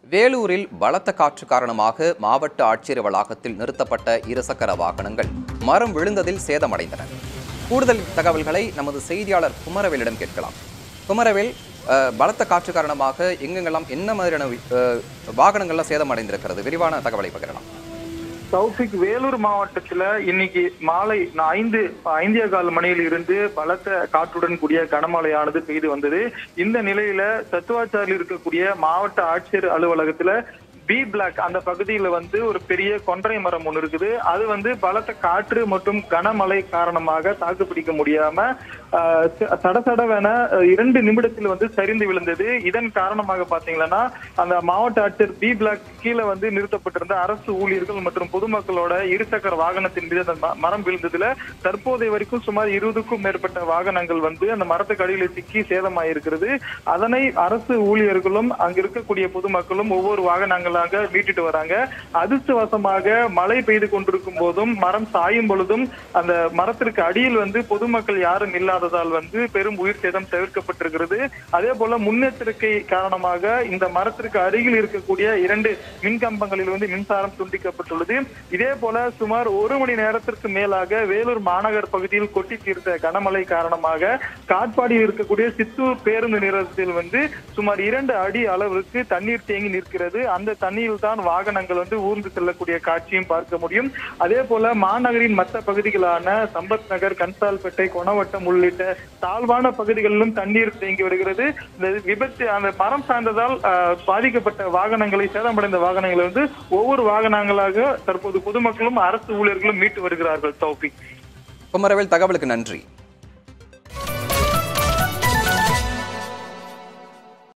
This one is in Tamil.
வேலூரில் பலத்த காற்று காரணமாக மாவட்ட ஆட்சியர் வளாகத்தில் நிறுத்தப்பட்ட இருசக்கர வாகனங்கள் மரம் விழுந்ததில் சேதமடைந்தன கூடுதல் தகவல்களை நமது செய்தியாளர் குமரவேலிடம் கேட்கலாம் குமரவேல் அஹ், பலத்த காற்று காரணமாக எங்கெங்கெல்லாம் என்ன மாதிரியான அஹ், வாகனங்கள்லாம் சேதமடைந்திருக்கிறது விரிவான தகவலை பகிரலாம் தௌஃபிக் வேலூர் மாவட்டத்துல இன்னைக்கு மாலை நா- ஐந்து ஐந்தே கால் மணியில் இருந்து பலத்த காற்றுடன் கூடிய கனமழையானது பெய்து வந்தது இந்த நிலையில தத்துவாச்சாரில் இருக்கக்கூடிய மாவட்ட ஆட்சியர் அலுவலகத்துல பி பிளாக் அந்த பகுதியில வந்து ஒரு பெரிய கொன்றை மரம் ஒன்று இருக்குது அது வந்து பலத்த காற்று மற்றும் கனமழை காரணமாக தாக்குப்பிடிக்க முடியாம ஆஹ், ச- சடசடவென அஹ், இரண்டு நிமிடத்தில் வந்து சரிந்து விழுந்தது இதன் காரணமாக பாத்தீங்கன்னா அந்த மாவட்ட ஆட்சியர் பி பிளாக் கீழே வந்து நிறுத்தப்பட்டிருந்த அரசு ஊழியர்கள் மற்றும் பொதுமக்களோட இருசக்கர வாகனத்தின் மீது அந்த ம- மரம் விழுந்ததுல தற்போதைய வரைக்கும் சுமார் இருபதுக்கும் மேற்பட்ட வாகனங்கள் வந்து அந்த மரத்துக்கு அடியில் சிக்கி சேதமாயிருக்கிறது அதனை அரசு ஊழியர்களும் அங்க இருக்கக்கூடிய பொதுமக்களும் ஒவ்வொரு வாகனங்களாக மீட்டுட்டு வராங்க அதிர்ஷ்டவசமாக மழை பெய்து கொண்டிருக்கும் போதும் மரம் சாயும் பொழுதும் அந்த மரத்திற்கு அடியில் வந்து பொதுமக்கள் யாரும் இல்லாததால் வந்து பெரும் உயிர் சேதம் தவிர்க்கப்பட்டிருக்கிறது அதே போல முன்னெச்சரிக்கை காரணமாக இந்த மரத்திற்கு அருகில் இருக்கக்கூடிய இரண்டு மின்கம்பங்களில் வந்து மின்சாரம் துண்டிக்கப்பட்டுள்ளது இதே போல சுமார் ஒரு மணி நேரத்திற்கு மேலாக வேலூர் மாநகர் பகுதியில் கொட்டி தீர்த்த கனமழை காரணமாக காட்பாடியில் இருக்கக்கூடிய சித்தூர் பேருந்து நிலையத்தில் வந்து சுமார் இரண்டு அடி அளவிற்கு தண்ணீர் தேங்கி நிற்கிறது அந்த தண்ணீரில் தான் வாகனங்கள் வந்து ஊர்ந்து செல்லக்கூடிய காட்சியும் பார்க்க முடியும் அதே போல மாநகரின் மற்ற பகுதிகளான சம்பத் நகர் கன்சால்பேட்டை கொணவட்டம் உள்ளிட்ட தாழ்வான பகுதிகளிலும் தண்ணீர் தேங்கி வருகிறது இந்த விபத்து அந்த மரம் சார்ந்ததால் ஆஹ், பாதிக்கப்பட்ட வாகனங்களை சேதமடைந்த வாகனங்களை வந்து ஒவ்வொரு வாகனங்களாக தற்போது பொதுமக்களும் அரசு ஊழியர்களும் மீட்டு வருகிறார்கள் தௌபிக் குமரவேல் தகவலுக்கு நன்றி